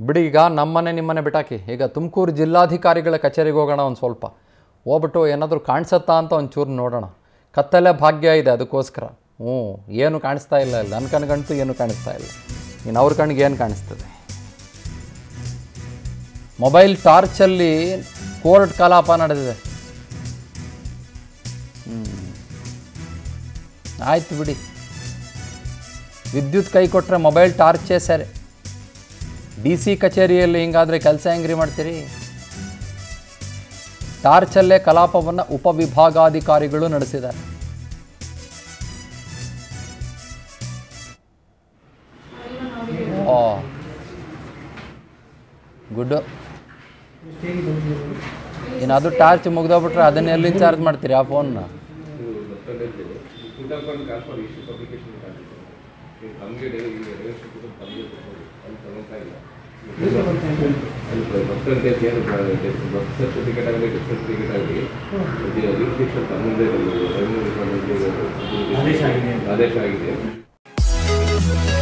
ಬಿಡಿ ಈಗ ನಮ್ಮನೆ ನಿಮ್ಮನೆ ಬಿಟ್ಟಾಕಿ ಈಗ ತುಮಕೂರು ಜಿಲ್ಲಾಧಿಕಾರಿಗಳ ಕಚೇರಿಗೆ ಹೋಗೋಣ ಒಂದು ಸ್ವಲ್ಪ ಹೋಗ್ಬಿಟ್ಟು ಏನಾದರೂ ಕಾಣಿಸತ್ತಾ ಅಂತ ಒಂಚೂರು ನೋಡೋಣ ಕತ್ತಲೆ ಭಾಗ್ಯ ಇದೆ ಅದಕ್ಕೋಸ್ಕರ ಹ್ಞೂ ಏನು ಕಾಣಿಸ್ತಾ ಇಲ್ಲ ಇಲ್ಲ ನನ್ನ ಕಣ್ಗಂತೂ ಏನು ಕಾಣಿಸ್ತಾ ಇಲ್ಲ ಇನ್ನು ಅವ್ರ ಕಣ್ಣಿಗೆ ಏನು ಕಾಣಿಸ್ತದೆ ಮೊಬೈಲ್ ಟಾರ್ಚಲ್ಲಿ ಕೋರ್ಟ್ ಕಲಾಪ ನಡೆದಿದೆ ಆಯ್ತು ಬಿಡಿ ವಿದ್ಯುತ್ ಕೈ ಕೊಟ್ಟರೆ ಮೊಬೈಲ್ ಟಾರ್ಚೇ ಸರಿ ಡಿ ಸಿ ಕಚೇರಿಯಲ್ಲಿ ಹಿಂಗಾದರೆ ಕೆಲಸ ಹೆಂಗ್ರಿ ಮಾಡ್ತೀರಿ ಟಾರ್ಚಲ್ಲೇ ಕಲಾಪವನ್ನು ಉಪವಿಭಾಗಾಧಿಕಾರಿಗಳು ನಡೆಸಿದ್ದಾರೆ ಓ ಗುಡ್ಡು ಇನ್ನು ಅದು ಟಾರ್ಚ್ ಮುಗ್ದೋಗ್ಬಿಟ್ರೆ ಅದನ್ನ ಎಲ್ಲಿ ಚಾರ್ಜ್ ಮಾಡ್ತೀರಿ ಆ ಫೋನ್ನ ಬರ್ತ್ ಸರ್ಟಿಫಿಕೇಟ್ ಆಗಲಿ ಡೆತ್ ಸರ್ಟಿಫಿಕೇಟ್ ಆಗಲಿ ರಿಜಿಸ್ಟ್ರೇಷನ್ ತಮ್ಮದೇ ಆದೇಶ ಆಗಿದೆ. ಆದೇಶ ಆಗಿದೆ